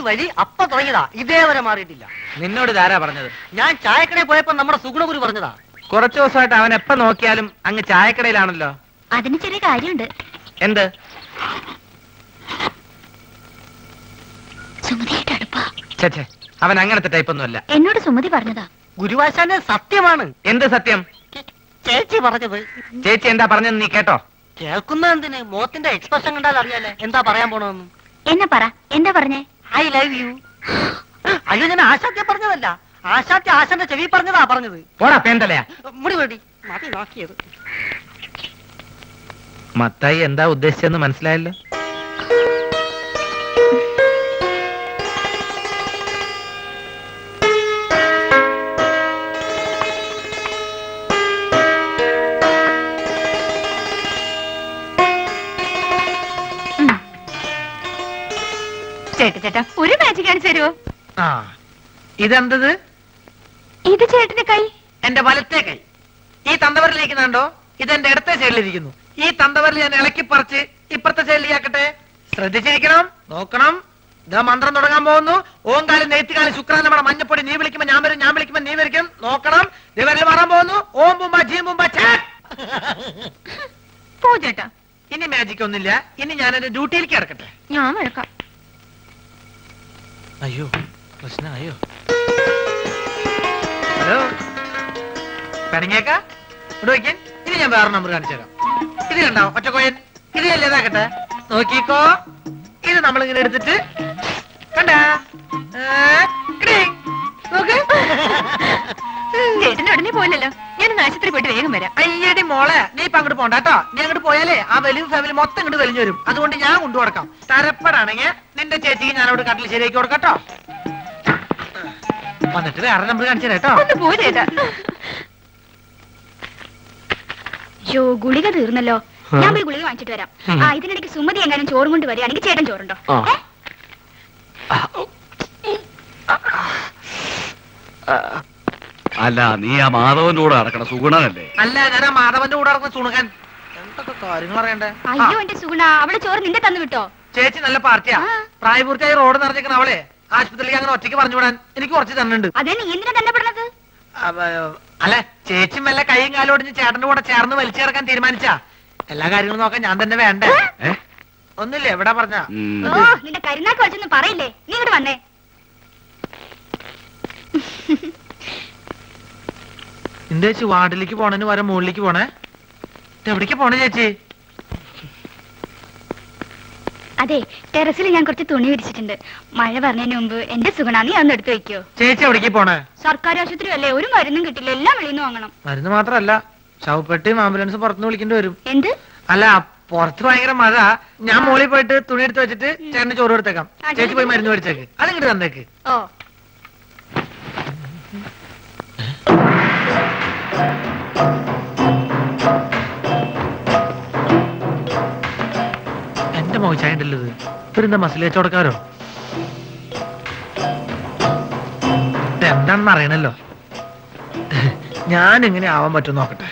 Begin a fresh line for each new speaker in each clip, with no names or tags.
വഴി അപ്പ തുടങ്ങിയതാ ഇതേവരെ മാറിയിട്ടില്ല
നിന്നോട് ഇതാരാ പറഞ്ഞത്
ഞാൻ ചായക്കടയിൽ പോയപ്പോ നമ്മുടെ സുഗുണഗുരു പറഞ്ഞതാ
കുറച്ചു ദിവസമായിട്ട് അവൻ എപ്പോ നോക്കിയാലും അങ്ങ് ചായക്കടയിലാണല്ലോ
അതിന് ചെറിയ കാര്യമുണ്ട്
എന്ത്
സുമതിയായിട്ട് അടുപ്പാ
ഛേ അവൻ അങ്ങനത്തെ ടൈപ്പ് ഒന്നുമല്ല
എന്നോട് സുമതി പറഞ്ഞതാ
ഗുരുവാശാന്റെ സത്യമാണ്
എന്ത് സത്യം
ചേച്ചി പറഞ്ഞത്
ചേച്ചി എന്താ പറഞ്ഞെന്ന് നീ കേട്ടോ
കേൾക്കുന്ന എന്തിന് മോത്തിന്റെ എക്സ്പ്രഷൻ കണ്ടാൽ അറിയാലേ എന്താ പറയാൻ പോണെന്ന്
എന്നെ പറ എന്താ പറഞ്ഞേ
ഐ ലവ് യു അയ്യോ ഞാൻ ആശാത്യ പറഞ്ഞതല്ല ആശാത്യ ആശാന്റെ ചെവി പറഞ്ഞതാ പറഞ്ഞത്
പോടാ പേന്തലയാ
മുടി വേടി മതി നോക്കിയത്
മത്തായി എന്താ ഉദ്ദേശിച്ചെന്ന് മനസ്സിലായല്ലോ
ചേട്ടാ ചേട്ടാ ഒരു മാജിക് കാണിച്ചു തരുമോ
ആ ഇതെന്തത്
ഇത് ചേട്ടന്റെ കൈ
എന്റെ വലത്തെ കൈ ഈ തന്തവരിലേക്ക് കണ്ടോ ഇതെന്റെ ഇടത്തെ സൈഡിലിരിക്കുന്നു ഈ തന്തവരിൽ ഞാൻ ഇളക്കി പറിച്ച് ഇപ്പുറത്തെ സൈഡിലേക്കാക്കട്ടെ ശ്രദ്ധിച്ചിരിക്കണം നോക്കണം ഇതാ മന്ത്രം തുടങ്ങാൻ പോകുന്നു ഓങ്കാലം നെയ്ത്തുകാലം ശുക്രാൻ നമ്മുടെ മഞ്ഞപ്പൊടി നീ വിളിക്കുമ്പോ ഞാൻ വരും ഞാൻ വിളിക്കുമ്പോ നീ വരിക്കും നോക്കണം ദിവരിൽ മാറാൻ പോകുന്നു ഓം ബുംബ ജീ ബുംബ ഛേ.
പോ ചേട്ടാ
ഇനി മാജിക് ഒന്നുമില്ല ഇനി ഞാൻ എന്റെ ഡ്യൂട്ടിയിലേക്ക് കിടക്കട്ടെ
ഞാൻ വഴക്കാം
അയ്യോ പ്രശ്നമായോ ഹലോ പിണങ്ങിയേക്ക ഇവിടെ വയ്ക്കാൻ ഇനി ഞാൻ വേറെ നമ്പർ കാണിച്ചു തരാം ഇത് കണ്ടോ ഒറ്റക്കോയൻ ഇത് അല്ലേതാക്കട്ടെ നോക്കിക്കോ ഇത് നമ്മളിങ്ങനെ എടുത്തിട്ട് കണ്ടാ ഏ, കിടിങ്. നോക്ക്
ചേട്ടന്റെ ഉടനെ പോയില്ലല്ലോ ഞാനൊന്ന് ആശുപത്രി പോയിട്ട് വേഗം വരാം
അയ്യടി മോളെ നീ ഇപ്പൊ അങ്ങോട്ട് പോണ്ട കേട്ടോ നീ അങ്ങോട്ട് പോയാലേ ആ വലിയ ഫാമിലി മൊത്തം ഇങ്ങോട്ട് വലിഞ്ഞു വരും അതുകൊണ്ട് ഞാൻ കൊണ്ടു കൊടുക്കാം തരപ്പെടാണെങ്കിൽ നിന്റെ ചേച്ചിക്ക് ഞാൻ അവിടെ കട്ടിൽ ശരിയാക്കി കൊടുക്കട്ടോ വന്നിട്ട് വേറെ നമ്പർ കാണിച്ചു തരാം കേട്ടോ
ഒന്ന് പോ ചേട്ടാ യോ ഗുളിക തീർന്നല്ലോ ഞാൻ പോയി ഗുളിക വാങ്ങിച്ചിട്ട് വരാം ആ ഇതിനിടയ്ക്ക് സുമതി എങ്ങാനും ചോറും കൊണ്ട് വരികയാണെങ്കിൽ ചേട്ടൻ ചോറുണ്ടോ
ആ.
ഏ?
അല്ല നീ ആ മാധവന്റെ കൂടെ നടക്കണ സുഗുണനല്ലേ
അല്ല ഞാൻ ആ മാധവന്റെ കൂടെ നടക്കുന്ന സുണുകൻ എന്തൊക്കെ കാര്യങ്ങൾ അറിയണ്ടേ ആ,
അയ്യോ എന്റെ സുഗുണ അവള് ചോറ് നിന്റെ തന്നു വിട്ടോ
ചേച്ചി നല്ല പാർട്ടിയാ
ആ.
പ്രായപൂർത്തിയായി റോഡ് നിറഞ്ഞിരിക്കണ അവളെ ആശുപത്രിയിലേക്ക് അങ്ങനെ ഒറ്റയ്ക്ക് പറഞ്ഞു വിടാൻ എനിക്ക് കുറച്ച് തന്നുണ്ട്
അതേ നീ എന്തിനാ തന്നെ പെടുന്നത്
അല്ല ചേച്ചി മെല്ല കൈയും കാലും ഒടിഞ്ഞ് ചേട്ടന്റെ കൂടെ ചേർന്ന് വലിച്ചു ചേർക്കാൻ തീരുമാനിച്ചാ എല്ലാ കാര്യങ്ങളും നോക്കാൻ ഞാൻ തന്നെ വേണ്ടേ
ഏ?
ഒന്നില്ല എവിടെ പറഞ്ഞ
ഉം.
ഓ നിന്റെ കരുനാക്ക് വെച്ചൊന്നും പറയില്ലേ നീ ഇങ്ങോട്ട് വന്നേ
എന്റെ ചേച്ചി വാർഡിലേക്ക് പോണേന് വരെ മുകളിലേക്ക് പോണേ ഇത് എവിടേക്ക് പോണേ ചേച്ചി
അതെ ടെറസിൽ ഞാൻ കുറച്ച് തുണി വിരിച്ചിട്ടുണ്ട് മഴ പറഞ്ഞതിന് മുമ്പ് എന്റെ സുഗുണ നീ അന്ന് എടുത്തു വെക്കോ
ചേച്ചി എവിടേക്ക് പോണേ
സർക്കാർ ആശുപത്രി അല്ലേ ഒരു മരുന്നും കിട്ടില്ല എല്ലാം വെളിയിൽ നിന്ന് വാങ്ങണം
മരുന്ന് മാത്രല്ല ശവപ്പെട്ടിയും ആംബുലൻസും പുറത്തുനിന്ന് വിളിക്കേണ്ടി വരും
എന്ത്
അല്ല പുറത്ത് ഭയങ്കര മഴ ഞാൻ മോളിൽ പോയിട്ട് തുണി എടുത്ത് വെച്ചിട്ട് ചേട്ടന് ചോറ് കൊടുത്തേക്കാം
ആ,
ചേച്ചി പോയി മരുന്ന് മേടിച്ചേക്ക് അതിങ്ങോട്ട് തന്നേക്ക്
ഓ
എന്റെ മോശായിട്ടല്ലോ ഇത് ഇവരെന്താ മസിൽ വെച്ചോടക്കാരോ എന്താണെന്ന് അറിയണല്ലോ ഞാൻ എങ്ങനെ ആവാൻ പറ്റും നോക്കട്ടെ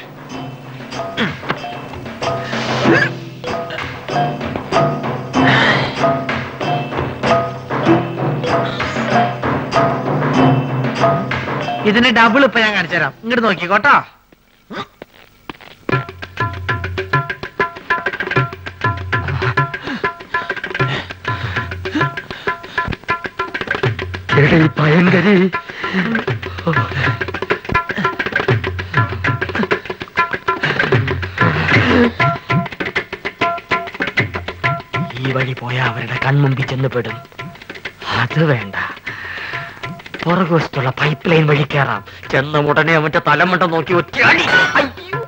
ഇതിന് ഡബിൾ ഇപ്പൊ ഞാൻ കാണിച്ചു തരാം ഇങ്ങോട്ട് നോക്കിക്കോട്ടോ ഭയങ്കരി ഈ വഴി പോയാ അവരുടെ കൺമുമ്പിൽ ചെന്ന് പെടും അത് വേണ്ട പുറകുവശത്തുള്ള പൈപ്പ് ലൈൻ വഴി കയറാം ചെന്ന ഉടനെ അവന്റെ തലമുണ്ട നോക്കി ഒറ്റയാടി അയ്യോ.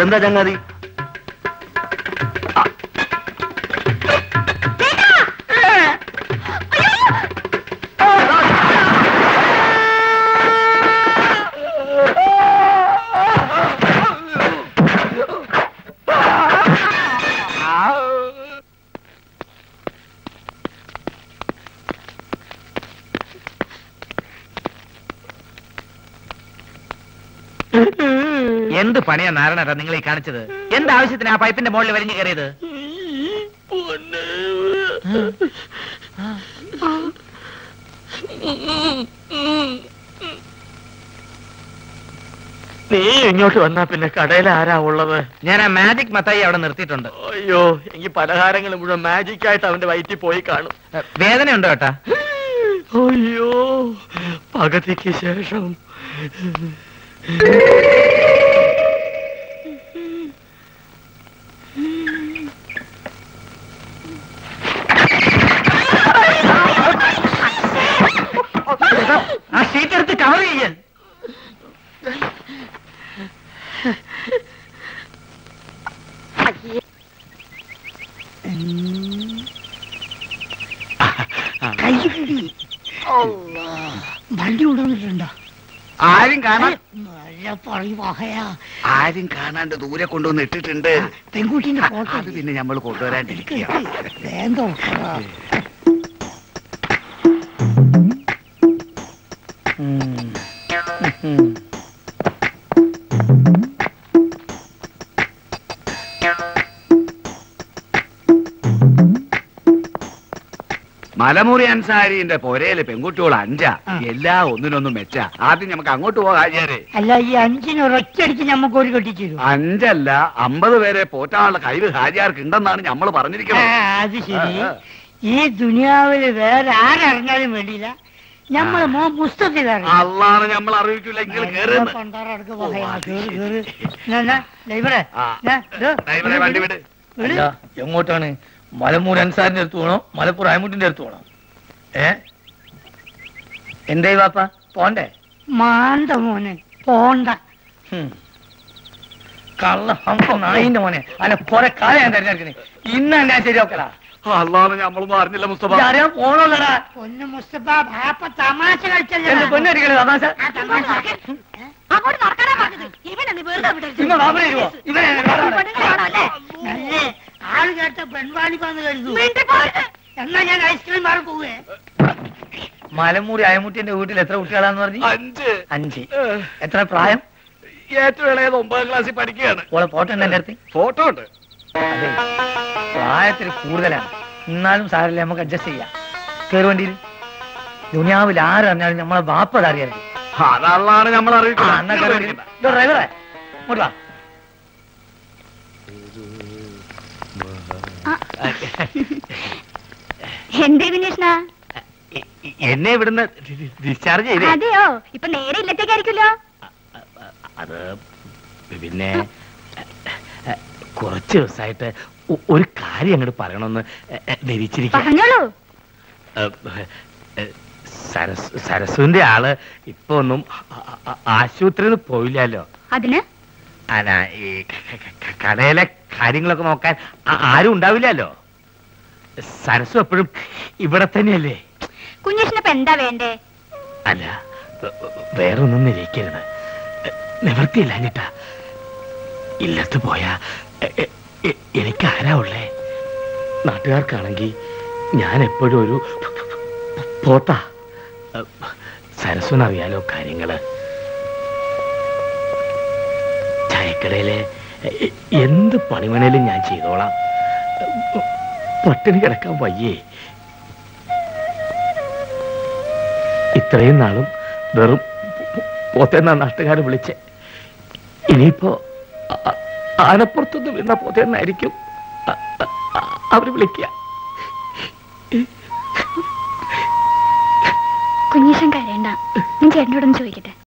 എന്താ ചങ്ങാതി
എന്ത് പണിയാ നാരായണ നിങ്ങൾ ഈ കാണിച്ചത് എന്ത് ആവശ്യത്തിന് ആ പൈപ്പിന്റെ മുകളിൽ വലിഞ്ഞു കയറിയത്
നീ ഇങ്ങോട്ട് വന്നാ പിന്നെ കടയിൽ ആരാ ഉള്ളത്
ഞാൻ ആ മാജിക് മത്തായി അവിടെ നിർത്തിയിട്ടുണ്ട്
അയ്യോ എനിക്ക് പലഹാരങ്ങൾ മുഴുവൻ മാജിക് ആയിട്ട് അവന്റെ വയറ്റിൽ പോയി കാണും
ഏ, വേദനയുണ്ടോ ഏട്ടാ
അയ്യോ പകുതിക്ക് ശേഷം
ആ ഷീറ്റ് എടുത്ത് കവർ ചെയ്യൻ
വണ്ടി കൊണ്ടുവന്നിട്ടുണ്ടോ
ആരും കാണാൻ
നല്ല പറയും വഹയാ
ആരും കാണാണ്ട് ദൂരെ കൊണ്ടുവന്ന് ഇട്ടിട്ടുണ്ട്
പെൺകുട്ടീന്റെ ഫോട്ടോ
അത് പിന്നെ നമ്മൾ കൊണ്ടുവരാണ്ടിരിക്കുക
വേന്തോ
മലമുറി അൻസാരിന്റെ പൊരയിലെ പെൺകുട്ടികൾ അഞ്ചാ
ആ.
എല്ലാ ഒന്നിനൊന്നും മെച്ച ആദ്യം നമുക്ക് അങ്ങോട്ട് പോകാം ആചാരെ
അല്ല ഈ അഞ്ചിന് ഒരൊറ്റയടിക്ക് ഞമ്മക്ക് ഒരു കെട്ടിച്ചു
അഞ്ചല്ല അമ്പത് പേരെ പോറ്റാനുള്ള കഴിവ് ഹാജിയാർക്ക് ഉണ്ടെന്നാണ് നമ്മൾ പറഞ്ഞിരിക്കുന്നത്
അത് ശരി
ആ, ആ.
ഈ ദുനിയാവില് വേറെ ആരറിഞ്ഞാലും വേണ്ടിയില്ല ഞമ്മള് മോ പുസ്തകത്തിലാണ്
അള്ളാണ് നമ്മൾ അറിയിക്കില്ല നിങ്ങൾ കേറുന്നു
പണ്ടാറടക്ക്
ഓ,
വഹയാ
അത്
കേറ്
ശരി.
കേറ് എന്നാ, എന്നാ, ഡ്രൈവറെ
ആ.
എന്നാ, ദോ,
ഡ്രൈവറെ വണ്ടി വിട്
വിട്.
അല്ല എങ്ങോട്ടാണ് മലമൂർ അൻസാരിന്റെ അടുത്ത് പോണോ മലപ്പുറ അയമുട്ടിന്റെ അടുത്ത് പോണോ ഏ എന്തേ വാപ്പ പോണ്ടേ
മാണ്ട മോനെ പോണ്ട
ഹും. കള്ള ഹംസ നായിന്റെ മോനെ അല്ല കൊറേ കാലം ഞാൻ തിരഞ്ഞെടുക്കണേ ഇന്ന് ഞാൻ ശരിയാക്കലാ
അള്ളാണ് നമ്മളൊന്നും അറിഞ്ഞില്ല മുസ്തഫ
അറിയാൻ പോണല്ലടാ
പൊന്നു മുസ്തഫ ബാപ്പ തമാശ കളിച്ചല്ലേ
എന്റെ പൊന്നടിക്കണേ തമാശ
ആ തമാശ
അങ്ങോട്ട് നടക്കാനാ പറഞ്ഞത് ഇവനെന്ന് വെറുതെ വിടരുത്.
ഇവൻ ബാബു വരുവോ? ഇവനെ കാണാതെ.
പെണ്ണുങ്ങളാണോ അല്ലേ?
നല്ലേ ആള് കേട്ട പെൺവാണിപ്പാന്ന് കരുതു
മിണ്ടി പോരുത്.
എന്നാ ഞാൻ ഐസ്ക്രീം മാറി പോവേ
മലമൂരി അയമുട്ടിന്റെ വീട്ടിൽ എത്ര കുട്ടികളാന്ന് പറഞ്ഞു
അഞ്ച്
അഞ്ച് എത്ര പ്രായം
ഏറ്റവും ഇളയത് ഒമ്പതാം ക്ലാസ്സിൽ പഠിക്കുകയാണ്
ഓളെ ഫോട്ടോ ഉണ്ട് എന്റെ അടുത്ത്
ഫോട്ടോ ഉണ്ട്
അതെ പ്രായത്തിൽ കൂടുതലാണ് എന്നാലും സാരല്ല നമുക്ക് അഡ്ജസ്റ്റ് ചെയ്യാം കയറി വണ്ടിയിൽ ദുനിയാവിൽ ആരറിഞ്ഞാലും നമ്മളെ ബാപ്പ അറിയരുത്
അതള്ളാണ് നമ്മൾ
ആ, എന്നാ കയറി വണ്ടിയിൽ.
അറിയിക്കുന്നത്
ഇതോ ഡ്രൈവറെ ഇങ്ങോട്ട് വാ
എന്തേ വിനേഷനാ
എന്നെ ഇവിടുന്ന് ഡിസ്ചാർജ് ചെയ്തേ
അതെയോ ഇപ്പൊ നേരെ ഇല്ലത്തേക്കായിരിക്കുമല്ലോ
അത് പിന്നെ കുറച്ച് ദിവസമായിട്ട് ഒ- ഒരു കാര്യം അങ്ങോട്ട് പറയണമെന്ന് ധരിച്ചിരിക്കുക
പറഞ്ഞോളൂ
സരസ് സരസുവിന്റെ ആള് ഇപ്പൊ ഒന്നും ആ- ആ- ആശുപത്രിയിൽ പോയില്ലല്ലോ
അതിന്
അല്ല ഈ ക- ക- ക- കടയിലെ കാര്യങ്ങളൊക്കെ നോക്കാൻ ആ- ആരും ഉണ്ടാവില്ലല്ലോ സരസു എപ്പോഴും ഇവിടെ തന്നെയല്ലേ
കുഞ്ഞേഷനിപ്പോ എന്താ വേണ്ടേ
അല്ല വ- വ- വേറൊന്നും നിരയിക്കരുത് നിവർത്തിയില്ലാഞ്ഞിട്ടാ ഇല്ലത്ത് പോയാ എ- എ- എ- എനിക്ക് ആരാ ഉള്ളേ നാട്ടുകാർക്കാണെങ്കിൽ ഞാൻ എപ്പോഴും ഒരു പോത്താ സരസ്വനറിയാലോ കാര്യങ്ങള് ചായക്കടയിലെ എ- എന്ത് പണിമണേലും ഞാൻ ചെയ്തോളാം പട്ടിണി കിടക്കാൻ വയ്യേ ഇത്രയും നാളും വെറും പോത്തേന്നാ നാട്ടുകാർ വിളിച്ച് ഇനിയിപ്പോ ആ- ആ- ആനപ്പുറത്തുനിന്ന് വീണ പോത്തേന്നായിരിക്കും അ- അ- അ- അവര് വിളിക്കുക
കുഞ്ഞേഷൻ കരയണ്ട ഞാൻ ചേട്ടനോടൊന്ന് ചോദിക്കട്ടെ